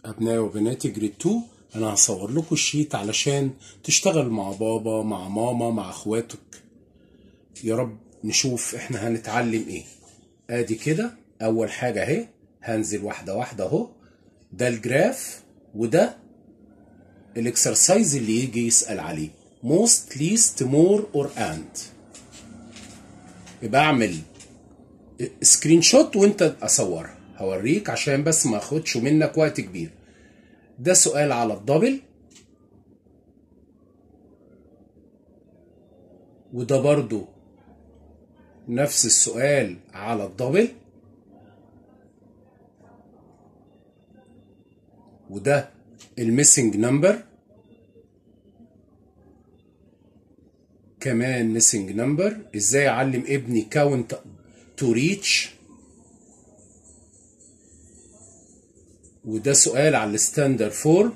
أبنائي وبناتي جريد 2 أنا هصور لكم الشيت علشان تشتغل مع بابا مع ماما مع أخواتك يا رب نشوف إحنا هنتعلم إيه آدي كده أول حاجة أهي هنزل واحدة واحدة أهو ده الجراف وده الاكسرسايز اللي يجي يسأل عليه most least more or and يبقى اعمل سكرين شوت وانت اصورها هوريك عشان بس ما اخدش منك وقت كبير ده سؤال على الدبل وده برضو نفس السؤال على الدبل وده الميسنج نمبر كمان ميسنج نمبر ازاي اعلم ابني كاونت تو ريتش وده سؤال على الستاندر فورم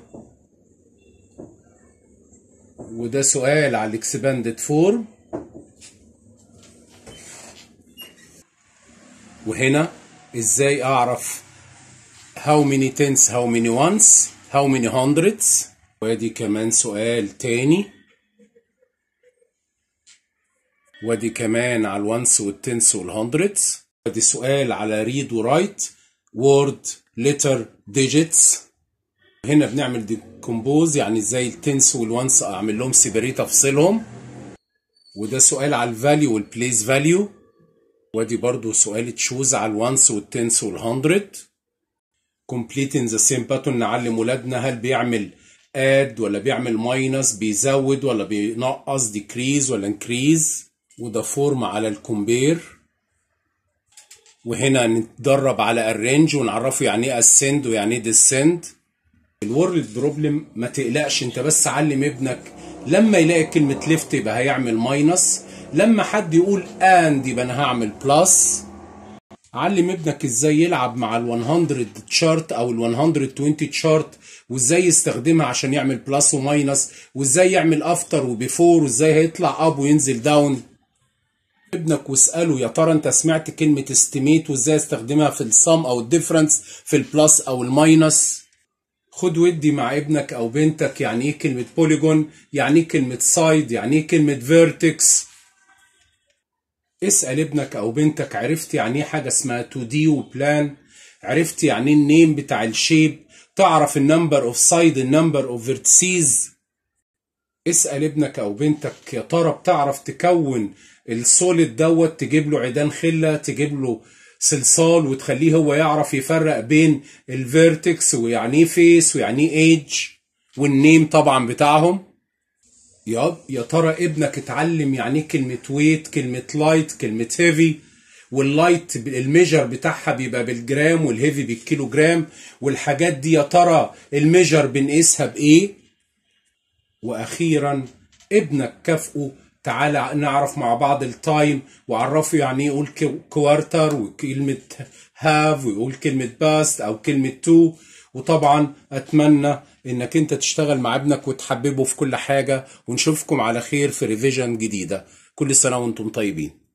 وده سؤال على الاكسباندد فورم وهنا ازاي اعرف how many tens how many ones how many hundreds وادي كمان سؤال تاني وادي كمان على الوانس والتنس والهندردز وادي سؤال على ريد ورايت وورد لتر ديجيتس هنا بنعمل ديكومبوز يعني ازاي التنس والوانس اعمل لهم سيبريت افصلهم وده سؤال على الفاليو والبليس فاليو وادي برضو سؤال تشوز على الوانس والتنس والهندرد completing the same pattern نعلم ولادنا هل بيعمل add ولا بيعمل ماينس بيزود ولا بينقص decrease ولا increase وده فورم على الكومبير وهنا نتدرب على الرينج ونعرفه يعني ايه ascend ويعني ايه descend الورلد بروبلم ما تقلقش انت بس علم ابنك لما يلاقي كلمة ليفت يبقى هيعمل ماينس لما حد يقول اند يبقى انا هعمل بلس علم ابنك ازاي يلعب مع ال 100 تشارت او ال 120 تشارت وازاي يستخدمها عشان يعمل بلس وماينس وازاي يعمل افتر وبيفور وازاي هيطلع اب وينزل داون ابنك واساله يا ترى انت سمعت كلمه استيميت وازاي استخدمها في السم او الديفرنس في البلس او الماينس خد ودي مع ابنك او بنتك يعني ايه كلمه بوليجون يعني ايه كلمه سايد يعني ايه كلمه فيرتكس اسال ابنك او بنتك عرفت يعني ايه حاجه اسمها 2 دي وبلان عرفت يعني ايه النيم بتاع الشيب تعرف النمبر اوف سايد النمبر اوف فيرتسيز اسال ابنك او بنتك يا ترى بتعرف تكون السوليد دوت تجيب له عيدان خله تجيب له صلصال وتخليه هو يعرف يفرق بين الفيرتكس ويعني ايه فيس ويعني ايه ايج والنيم طبعا بتاعهم يا يا ترى ابنك اتعلم يعني ايه كلمه ويت كلمه لايت كلمه هيفي واللايت الميجر بتاعها بيبقى بالجرام والهيفي بالكيلو جرام والحاجات دي يا ترى الميجر بنقيسها بايه واخيرا ابنك كافئه تعالى نعرف مع بعض التايم وعرفه يعني ايه يقول كوارتر وكلمة هاف ويقول كلمة باست او كلمة تو وطبعا اتمنى انك انت تشتغل مع ابنك وتحببه في كل حاجة ونشوفكم على خير في ريفيجن جديدة كل سنة وانتم طيبين